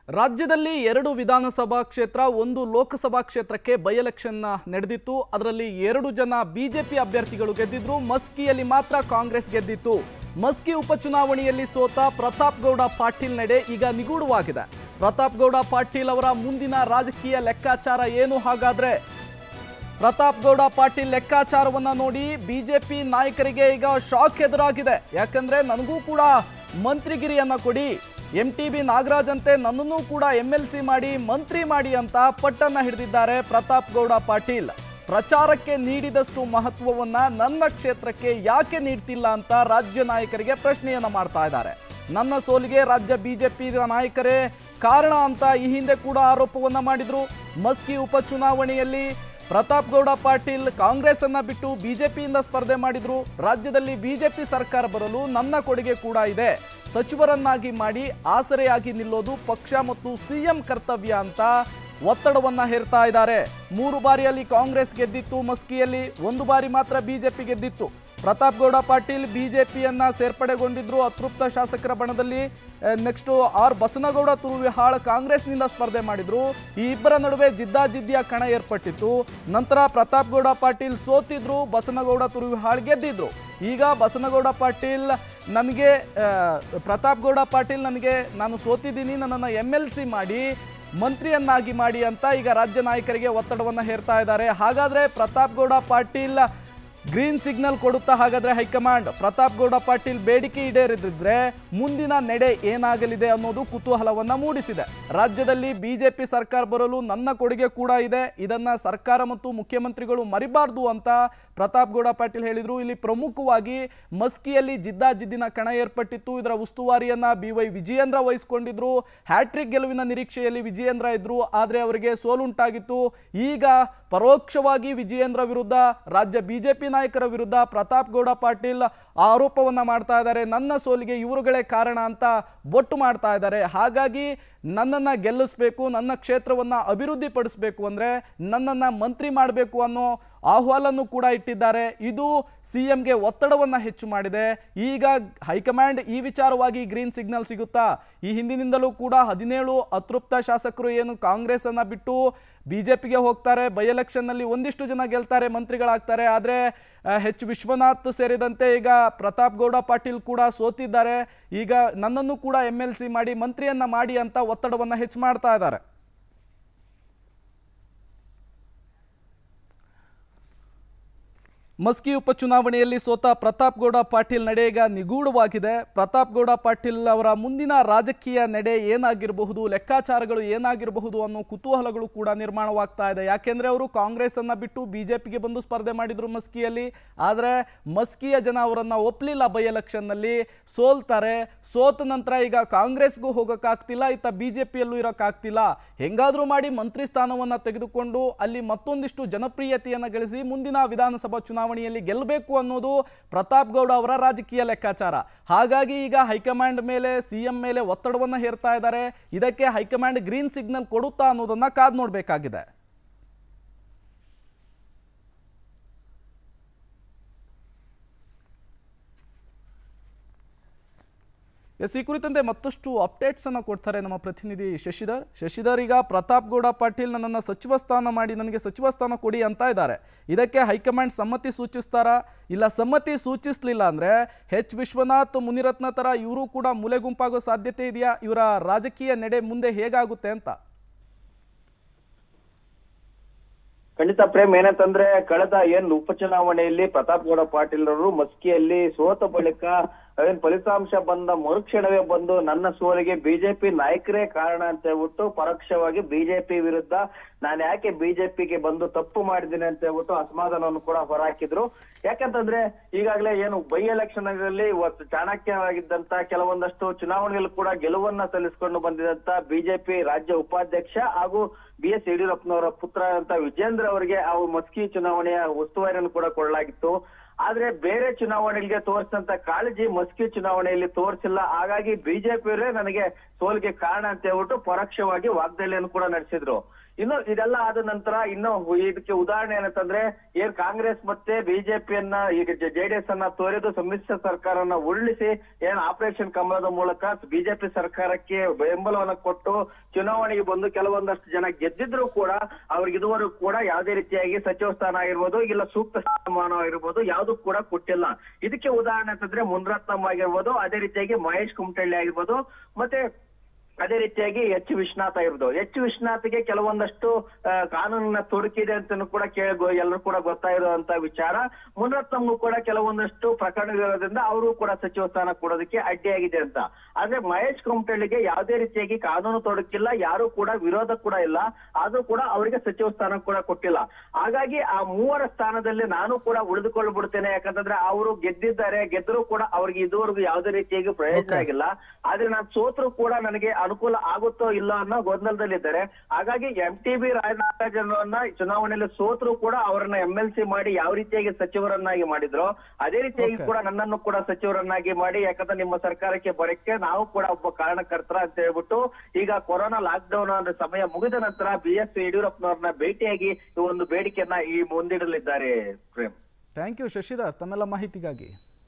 ರಾಜ್ಯದಲ್ಲಿ ಎರಡು ವಿಧಾನಸಭಾ ಕ್ಷೇತ್ರ ಒಂದು ಲೋಕಸಭಾ ಕ್ಷೇತ್ರಕ್ಕೆ ಬೈ ಎಲೆಕ್ಷನ್ ನಡೆದಿತ್ತು ಅದರಲ್ಲಿ ಎರಡು ಜನ ಬಿಜೆಪಿ ಅಭ್ಯರ್ಥಿಗಳು ಗೆದ್ದಿದ್ರು ಮಸ್ಕಿಯಲ್ಲಿ ಮಾತ್ರ ಕಾಂಗ್ರೆಸ್ ಗೆದ್ದಿತ್ತು ಮಸ್ಕಿ ಉಪಚುನಾವಣೆಯಲ್ಲಿ ಸೋತ ಪ್ರತಾಪ್ ಗೌಡ ಪಾಟೀಲ್ ನಡೆ ಈಗ ನಿಗೂಢವಾಗಿದೆ ಪ್ರತಾಪ್ ಗೌಡ ಪಾಟೀಲ್ ಅವರ ಮುಂದಿನ ರಾಜಕೀಯ ಲೆಕ್ಕಾಚಾರ ಏನು ಹಾಗಾದ್ರೆ ಪ್ರತಾಪ್ ಗೌಡ ಪಾಟೀಲ್ ಲೆಕ್ಕಾಚಾರವನ್ನ ನೋಡಿ ಬಿಜೆಪಿ ನಾಯಕರಿಗೆ ಈಗ ಶಾಕ್ ಎದುರಾಗಿದೆ ಯಾಕಂದ್ರೆ ನನಗೂ ಕೂಡ ಮಂತ್ರಿಗಿರಿಯನ್ನ ಕೊಡಿ ಎಂ ಟಿ ಬಿ ನಾಗರಾಜ್ ಅಂತೆ ನನ್ನನ್ನು ಕೂಡ ಎಂ ಎಲ್ ಸಿ ಮಾಡಿ ಮಂತ್ರಿ ಮಾಡಿ ಅಂತ ಪಟ್ಟನ್ನ ಹಿಡಿದಿದ್ದಾರೆ ಪ್ರತಾಪ್ ಗೌಡ ಪಾಟೀಲ್ ಪ್ರಚಾರಕ್ಕೆ ನೀಡಿದಷ್ಟು ಮಹತ್ವವನ್ನ ನನ್ನ ಕ್ಷೇತ್ರಕ್ಕೆ ಯಾಕೆ ನೀಡ್ತಿಲ್ಲ ಅಂತ ರಾಜ್ಯ ನಾಯಕರಿಗೆ ಪ್ರಶ್ನೆಯನ್ನ ಮಾಡ್ತಾ ಇದ್ದಾರೆ ನನ್ನ ಸೋಲಿಗೆ ರಾಜ್ಯ ಬಿಜೆಪಿ ನಾಯಕರೇ ಕಾರಣ ಅಂತ ಈ ಹಿಂದೆ ಕೂಡ ಆರೋಪವನ್ನ ಮಾಡಿದ್ರು ಮಸ್ಕಿ ಉಪಚುನಾವಣೆಯಲ್ಲಿ ಪ್ರತಾಪ್ ಗೌಡ ಪಾಟೀಲ್ ಕಾಂಗ್ರೆಸ್ ಅನ್ನ ಬಿಟ್ಟು ಬಿಜೆಪಿಯಿಂದ ಸ್ಪರ್ಧೆ ಮಾಡಿದ್ರು ರಾಜ್ಯದಲ್ಲಿ ಬಿಜೆಪಿ ಸರ್ಕಾರ ಬರಲು ನನ್ನ ಕೊಡುಗೆ ಕೂಡ ಇದೆ ಸಚಿವರನ್ನಾಗಿ ಮಾಡಿ ಆಸರೆಯಾಗಿ ನಿಲ್ಲೋದು ಪಕ್ಷ ಮತ್ತು ಸಿಎಂ ಕರ್ತವ್ಯ ಅಂತ ಒತ್ತಡವನ್ನ ಹೇರ್ತಾ ಇದ್ದಾರೆ ಮೂರು ಬಾರಿಯಲ್ಲಿ ಕಾಂಗ್ರೆಸ್ ಗೆದ್ದಿತ್ತು ಮಸ್ಕಿಯಲ್ಲಿ ಒಂದು ಬಾರಿ ಮಾತ್ರ ಬಿಜೆಪಿ ಗೆದ್ದಿತ್ತು ಪ್ರತಾಪ್ ಗೌಡ ಪಾಟೀಲ್ ಬಿಜೆಪಿಯನ್ನ ಸೇರ್ಪಡೆಗೊಂಡಿದ್ರು ಅತೃಪ್ತ ಶಾಸಕರ ಬಣದಲ್ಲಿ ನೆಕ್ಸ್ಟ್ ಆರ್ ಬಸನಗೌಡ ತುರುವಿಹಾಳ್ ಕಾಂಗ್ರೆಸ್ನಿಂದ ಸ್ಪರ್ಧೆ ಮಾಡಿದ್ರು ಈ ಇಬ್ಬರ ನಡುವೆ ಜಿದ್ದಾಜಿದ್ದಿಯ ಕಣ ಏರ್ಪಟ್ಟಿತ್ತು ನಂತರ ಪ್ರತಾಪ್ ಗೌಡ ಪಾಟೀಲ್ ಸೋತಿದ್ರು ಬಸನಗೌಡ ತುರುವಿಹಾಳ್ ಗೆದ್ದಿದ್ರು ಈಗ ಬಸನಗೌಡ ಪಾಟೀಲ್ ನನಗೆ ಆ, ಪ್ರತಾಪ್ ಗೌಡ ಪಾಟೀಲ್ ನನಗೆ ನಾನು ಸೋತಿದ್ದೀನಿ ನನ್ನನ್ನು ಎಮ್ ಎಲ್ ಸಿ ಮಾಡಿ ಮಂತ್ರಿಯನ್ನಾಗಿ ಮಾಡಿ ಅಂತ ಈಗ ರಾಜ್ಯ ನಾಯಕರಿಗೆ ಒತ್ತಡವನ್ನು ಹೇರ್ತಾ ಇದ್ದಾರೆ ಹಾಗಾದ್ರೆ ಪ್ರತಾಪ್ ಗೌಡ ಪಾಟೀಲ್ ಗ್ರೀನ್ ಸಿಗ್ನಲ್ ಕೊಡುತ್ತಾ ಹಾಗಾದ್ರೆ ಹೈಕಮಾಂಡ್ ಪ್ರತಾಪ್ ಗೌಡ ಪಾಟೀಲ್ ಬೇಡಿಕೆ ಈಡೇರಿದ್ರೆ ಮುಂದಿನ ನಡೆ ಏನಾಗಲಿದೆ ಅನ್ನೋದು ಕುತೂಹಲವನ್ನ ಮೂಡಿಸಿದೆ ರಾಜ್ಯದಲ್ಲಿ ಬಿಜೆಪಿ ಸರ್ಕಾರ ಬರಲು ನನ್ನ ಕೊಡುಗೆ ಕೂಡ ಇದೆ ಇದನ್ನ ಸರ್ಕಾರ ಮತ್ತು ಮುಖ್ಯಮಂತ್ರಿಗಳು ಮರಿಬಾರ್ದು ಅಂತ ಪ್ರತಾಪ್ ಗೌಡ ಪಾಟೀಲ್ ಹೇಳಿದ್ರು ಇಲ್ಲಿ ಪ್ರಮುಖವಾಗಿ ಮಸ್ಕಿಯಲ್ಲಿ ಜಿದ್ದಾಜಿದ್ದಿನ ಕಣ ಏರ್ಪಟ್ಟಿತ್ತು ಇದರ ಉಸ್ತುವಾರಿಯನ್ನ ಬಿ ವೈ ವಿಜಯೇಂದ್ರ ವಹಿಸಿಕೊಂಡಿದ್ರು ಹ್ಯಾಟ್ರಿಕ್ ಗೆಲುವಿನ ನಿರೀಕ್ಷೆಯಲ್ಲಿ ವಿಜಯೇಂದ್ರ ಇದ್ರು ಆದರೆ ಅವರಿಗೆ ಸೋಲುಂಟಾಗಿತ್ತು ಈಗ ಪರೋಕ್ಷವಾಗಿ ವಿಜಯೇಂದ್ರ ವಿರುದ್ಧ ರಾಜ್ಯ ಬಿಜೆಪಿ ನಾಯಕರ ವಿರುದ್ಧ ಪ್ರತಾಪ್ ಗೌಡ ಪಾಟೀಲ್ ಆರೋಪವನ್ನ ಮಾಡ್ತಾ ಇದ್ದಾರೆ ನನ್ನ ಸೋಲಿಗೆ ಇವರುಗಳೇ ಕಾರಣ ಅಂತ ಬೊಟ್ಟು ಮಾಡ್ತಾ ಇದ್ದಾರೆ ಹಾಗಾಗಿ ನನ್ನನ್ನು ಗೆಲ್ಲಿಸ್ಬೇಕು ನನ್ನ ಕ್ಷೇತ್ರವನ್ನ ಅಭಿವೃದ್ಧಿ ಪಡಿಸ್ಬೇಕು ಅಂದ್ರೆ ನನ್ನನ್ನ ಮಂತ್ರಿ ಮಾಡಬೇಕು ಅನ್ನೋ ಆಹ್ವಾನನ್ನು ಕೂಡ ಇಟ್ಟಿದ್ದಾರೆ ಇದು ಸಿ ಎಂಗೆ ಒತ್ತಡವನ್ನ ಹೆಚ್ಚು ಮಾಡಿದೆ ಈಗ ಹೈಕಮಾಂಡ್ ಈ ವಿಚಾರವಾಗಿ ಗ್ರೀನ್ ಸಿಗ್ನಲ್ ಸಿಗುತ್ತಾ ಈ ಹಿಂದಿನಿಂದಲೂ ಕೂಡ ಹದಿನೇಳು ಅತೃಪ್ತ ಶಾಸಕರು ಏನು ಕಾಂಗ್ರೆಸ್ ಅನ್ನ ಬಿಟ್ಟು ಬಿಜೆಪಿಗೆ ಹೋಗ್ತಾರೆ ಬೈ ಎಲೆಕ್ಷನ್ನಲ್ಲಿ ಒಂದಿಷ್ಟು ಜನ ಗೆಲ್ತಾರೆ ಮಂತ್ರಿಗಳಾಗ್ತಾರೆ ಆದರೆ ಎಚ್ ವಿಶ್ವನಾಥ್ ಸೇರಿದಂತೆ ಈಗ ಪ್ರತಾಪ್ ಗೌಡ ಪಾಟೀಲ್ ಕೂಡ ಸೋತಿದ್ದಾರೆ ಈಗ ನನ್ನನ್ನು ಕೂಡ ಎಮ್ ಎಲ್ ಸಿ ಮಾಡಿ ಮಂತ್ರಿಯನ್ನ ಮಾಡಿ ಅಂತ ಒತ್ತಡವನ್ನ ಹೆಚ್ಚು ಮಾಡ್ತಾ ಇದ್ದಾರೆ ಮಸ್ಕಿ ಉಪಚುನಾವಣೆಯಲ್ಲಿ ಸೋತ ಪ್ರತಾಪ್ ಗೌಡ ಪಾಟೀಲ್ ನಡೆ ಈಗ ನಿಗೂಢವಾಗಿದೆ ಪ್ರತಾಪ್ ಗೌಡ ಪಾಟೀಲ್ ಅವರ ಮುಂದಿನ ರಾಜಕೀಯ ನಡೆ ಏನಾಗಿರಬಹುದು ಲೆಕ್ಕಾಚಾರಗಳು ಏನಾಗಿರಬಹುದು ಅನ್ನೋ ಕುತೂಹಲಗಳು ಕೂಡ ನಿರ್ಮಾಣವಾಗ್ತಾ ಇದೆ ಯಾಕೆಂದ್ರೆ ಅವರು ಕಾಂಗ್ರೆಸ್ ಅನ್ನ ಬಿಟ್ಟು ಬಿಜೆಪಿಗೆ ಬಂದು ಸ್ಪರ್ಧೆ ಮಾಡಿದ್ರು ಮಸ್ಕಿಯಲ್ಲಿ ಆದರೆ ಮಸ್ಕಿಯ ಜನ ಅವರನ್ನ ಒಪ್ಲಿಲ್ಲ ಬೈ ಎಲೆಕ್ಷನ್ನಲ್ಲಿ ಸೋಲ್ತಾರೆ ಸೋತ ನಂತರ ಈಗ ಕಾಂಗ್ರೆಸ್ಗೂ ಹೋಗೋಕ್ಕಾಗ್ತಿಲ್ಲ ಇತ್ತ ಬಿಜೆಪಿಯಲ್ಲೂ ಇರೋಕ್ಕಾಗ್ತಿಲ್ಲ ಹೆಂಗಾದ್ರೂ ಮಾಡಿ ಮಂತ್ರಿ ಸ್ಥಾನವನ್ನ ತೆಗೆದುಕೊಂಡು ಅಲ್ಲಿ ಮತ್ತೊಂದಿಷ್ಟು ಜನಪ್ರಿಯತೆಯನ್ನು ಗಳಿಸಿ ಮುಂದಿನ ವಿಧಾನಸಭಾ ಚುನಾವಣೆಯಲ್ಲಿ ಗೆಲ್ಲಬೇಕು ಅನ್ನೋದು ಪ್ರತಾಪ್ ಗೌಡ ಅವರ ರಾಜಕೀಯ ಲೆಕ್ಕಾಚಾರ ಹಾಗಾಗಿ ಈಗ ಹೈಕಮಾಂಡ್ ಮೇಲೆ ಸಿಎಂ ಮೇಲೆ ಒತ್ತಡವನ್ನ ಹೇರ್ತಾ ಇದ್ದಾರೆ ಇದಕ್ಕೆ ಹೈಕಮಾಂಡ್ ಗ್ರೀನ್ ಸಿಗ್ನಲ್ ಕೊಡುತ್ತಾ ಅನ್ನೋದನ್ನ ಕಾದ್ ನೋಡಬೇಕಾಗಿದೆ ಎಸ್ ಈ ಕುರಿತಂತೆ ಮತ್ತಷ್ಟು ಅಪ್ಡೇಟ್ಸ್ ಅನ್ನು ಕೊಡ್ತಾರೆ ನಮ್ಮ ಪ್ರತಿನಿಧಿ ಶಶಿಧರ್ ಶಶಿಧರ್ ಈಗ ಪ್ರತಾಪ್ ಗೌಡ ಪಾಟೀಲ್ ನನ್ನನ್ನು ಸಚಿವ ಸ್ಥಾನ ಮಾಡಿ ನನಗೆ ಸಚಿವ ಸ್ಥಾನ ಕೊಡಿ ಅಂತ ಇದ್ದಾರೆ ಇದಕ್ಕೆ ಹೈಕಮಾಂಡ್ ಸಮ್ಮತಿ ಸೂಚಿಸ್ತಾರಾ ಇಲ್ಲ ಸಮ್ಮತಿ ಸೂಚಿಸಲಿಲ್ಲ ಅಂದ್ರೆ ಎಚ್ ವಿಶ್ವನಾಥ್ ಮುನಿರತ್ನ ತರ ಇವರು ಕೂಡ ಮೂಲೆ ಗುಂಪಾಗೋ ಸಾಧ್ಯತೆ ಇದೆಯಾ ಇವರ ರಾಜಕೀಯ ನಡೆ ಮುಂದೆ ಹೇಗಾಗುತ್ತೆ ಅಂತ ಖಂಡಿತ ಪ್ರೇಮ್ ಏನಂತಂದ್ರೆ ಕಳೆದ ಏನ್ ಉಪಚುನಾವಣೆಯಲ್ಲಿ ಪ್ರತಾಪ್ ಗೌಡ ಪಾಟೀಲ್ ಅವರು ಮಸ್ಕಿಯಲ್ಲಿ ಸೋತ ಬಳಿಕ ಏನ್ ಫಲಿತಾಂಶ ಬಂದ ಮರುಕ್ಷಣವೇ ಬಂದು ನನ್ನ ಸೋಲಿಗೆ ಬಿಜೆಪಿ ನಾಯಕರೇ ಕಾರಣ ಅಂತ ಹೇಳ್ಬಿಟ್ಟು ಪರೋಕ್ಷವಾಗಿ ಬಿಜೆಪಿ ವಿರುದ್ಧ ನಾನು ಯಾಕೆ ಬಿಜೆಪಿಗೆ ಬಂದು ತಪ್ಪು ಮಾಡಿದ್ದೀನಿ ಅಂತ ಹೇಳ್ಬಿಟ್ಟು ಅಸಮಾಧಾನವನ್ನು ಕೂಡ ಹೊರಹಾಕಿದ್ರು ಯಾಕಂತಂದ್ರೆ ಈಗಾಗಲೇ ಏನು ಬೈ ಎಲೆಕ್ಷನ್ ಗಳಲ್ಲಿ ಇವತ್ತು ಚಾಣಕ್ಯವಾಗಿದ್ದಂತ ಕೆಲವೊಂದಷ್ಟು ಚುನಾವಣೆಗಳು ಕೂಡ ಗೆಲುವನ್ನ ಸಲ್ಲಿಸಿಕೊಂಡು ಬಂದಿದಂತ ಬಿಜೆಪಿ ರಾಜ್ಯ ಉಪಾಧ್ಯಕ್ಷ ಹಾಗೂ ಬಿ ಎಸ್ ಯಡಿಯೂರಪ್ಪನವರ ಪುತ್ರ ಅಂತ ವಿಜೇಂದ್ರ ಅವರಿಗೆ ಆ ಮಸ್ಕಿ ಚುನಾವಣೆಯ ಉಸ್ತುವಾರಿಯನ್ನು ಕೂಡ ಕೊಡಲಾಗಿತ್ತು ಆದ್ರೆ ಬೇರೆ ಚುನಾವಣೆಗಳಿಗೆ ತೋರಿಸಿದಂತ ಕಾಳಜಿ ಮಸ್ಕಿ ಚುನಾವಣೆಯಲ್ಲಿ ತೋರಿಸಿಲ್ಲ ಹಾಗಾಗಿ ಬಿಜೆಪಿಯವರೇ ನನಗೆ ಸೋಲಿಗೆ ಕಾರಣ ಅಂತ ಹೇಳ್ಬಿಟ್ಟು ಪರೋಕ್ಷವಾಗಿ ವಾಗ್ದಾಳಿಯನ್ನು ಕೂಡ ನಡೆಸಿದ್ರು ಇನ್ನು ಇದೆಲ್ಲ ಆದ ನಂತರ ಇನ್ನು ಇದಕ್ಕೆ ಉದಾಹರಣೆ ಏನಂತಂದ್ರೆ ಏನ್ ಕಾಂಗ್ರೆಸ್ ಮತ್ತೆ ಬಿಜೆಪಿಯನ್ನ ಈಗ ಜೆಡಿಎಸ್ ಅನ್ನ ತೊರೆದು ಸಮ್ಮಿಶ್ರ ಸರ್ಕಾರನ ಉರುಳಿಸಿ ಏನ್ ಆಪರೇಷನ್ ಕಮಲದ ಮೂಲಕ ಬಿಜೆಪಿ ಸರ್ಕಾರಕ್ಕೆ ಬೆಂಬಲವನ್ನ ಕೊಟ್ಟು ಚುನಾವಣೆಗೆ ಬಂದು ಕೆಲವೊಂದಷ್ಟು ಜನ ಗೆದ್ದಿದ್ರು ಕೂಡ ಅವ್ರಿಗೆ ಇದುವರೆಗೂ ಕೂಡ ಯಾವುದೇ ರೀತಿಯಾಗಿ ಸಚಿವ ಸ್ಥಾನ ಆಗಿರ್ಬೋದು ಇಲ್ಲ ಸೂಕ್ತ ಸ್ಥಾನಮಾನ ಆಗಿರ್ಬೋದು ಯಾವ್ದು ಕೂಡ ಕೊಟ್ಟಿಲ್ಲ ಇದಕ್ಕೆ ಉದಾಹರಣೆ ಅಂತಂದ್ರೆ ಮುನ್ರತ್ನಂ ಆಗಿರ್ಬೋದು ಅದೇ ರೀತಿಯಾಗಿ ಮಹೇಶ್ ಕುಮಟಳ್ಳಿ ಆಗಿರ್ಬೋದು ಮತ್ತೆ ಅದೇ ರೀತಿಯಾಗಿ ಎಚ್ ವಿಶ್ವನಾಥ್ ಆಗಿರ್ಬೋದು ಎಚ್ ವಿಶ್ವನಾಥ್ಗೆ ಕೆಲವೊಂದಷ್ಟು ಆ, ಕಾನೂನಿನ ತೊಡಕಿದೆ ಅಂತ ಕೂಡ ಕೇಳ ಎಲ್ಲರೂ ಕೂಡ ಗೊತ್ತಾಗಿರುವಂತ ವಿಚಾರ ಮುನರತ್ನಂಗೂ ಕೂಡ ಕೆಲವೊಂದಷ್ಟು ಪ್ರಕರಣಗಳಿರೋದ್ರಿಂದ ಅವರು ಕೂಡ ಸಚಿವ ಸ್ಥಾನ ಕೊಡೋದಕ್ಕೆ ಅಡ್ಡಿಯಾಗಿದೆ ಅಂತ ಆದ್ರೆ ಮಹೇಶ್ ಕುಮಟಳ್ಳಿಗೆ ಯಾವುದೇ ರೀತಿಯಾಗಿ ಕಾನೂನು ತೊಡಕಿಲ್ಲ ಯಾರು ಕೂಡ ವಿರೋಧ ಕೂಡ ಇಲ್ಲ ಆದ್ರೂ ಕೂಡ ಅವರಿಗೆ ಸಚಿವ ಸ್ಥಾನ ಕೂಡ ಕೊಟ್ಟಿಲ್ಲ ಹಾಗಾಗಿ ಆ ಮೂವರ ಸ್ಥಾನದಲ್ಲಿ ನಾನು ಕೂಡ ಉಳಿದುಕೊಂಡು ಬಿಡ್ತೇನೆ ಯಾಕಂತಂದ್ರೆ ಅವರು ಗೆದ್ದಿದ್ದಾರೆ ಗೆದ್ದರೂ ಕೂಡ ಅವ್ರಿಗೆ ಇದುವರೆಗೂ ಯಾವುದೇ ರೀತಿಯಾಗಿ ಪ್ರಯೋಜನ Okay. ಆಗಿಲ್ಲ ಆದ್ರೆ ನಾನು ಸೋತ್ರು ಕೂಡ ನನಗೆ ಅನುಕೂಲ ಆಗುತ್ತೋ ಇಲ್ಲ ಅನ್ನೋ ಗೊಂದಲದಲ್ಲಿದ್ದಾರೆ ಹಾಗಾಗಿ ಎಂ ಟಿ ಬಿ ರಾಜನಾರಾಯಣರನ್ನ ಚುನಾವಣೆಯಲ್ಲಿ ಸೋತ್ರು ಕೂಡ ಅವರನ್ನ ಎಂ ಎಲ್ ಸಿ ಮಾಡಿ ಯಾವ ರೀತಿಯಾಗಿ ಸಚಿವರನ್ನಾಗಿ ಮಾಡಿದ್ರು ಅದೇ ರೀತಿಯಾಗಿ Okay. ಕೂಡ ನನ್ನನ್ನು ಕೂಡ ಸಚಿವರನ್ನಾಗಿ ಮಾಡಿ ಯಾಕಂದ್ರೆ ನಿಮ್ಮ ಸರ್ಕಾರಕ್ಕೆ ಬರಕ್ಕೆ ನಾವು ಕೂಡ ಒಬ್ಬ ಕಾರಣಕರ್ತರ ಅಂತ ಹೇಳ್ಬಿಟ್ಟು ಈಗ ಕೊರೋನಾ ಲಾಕ್ ಡೌನ್ ಅಂದ್ರೆ ಸಮಯ ಮುಗಿದ ನಂತರ ಬಿ ಎಸ್ ಯಡಿಯೂರಪ್ಪನವ್ರನ್ನ ಭೇಟಿಯಾಗಿ ಈ ಒಂದು ಬೇಡಿಕೆಯನ್ನ ಈ ಮುಂದಿಡಲಿದ್ದಾರೆ ಪ್ರೇಮ್ ಥ್ಯಾಂಕ್ ಯು ಶಶಿಧರ್ ತಮ್ಮೆಲ್ಲ ಮಾಹಿತಿಗಾಗಿ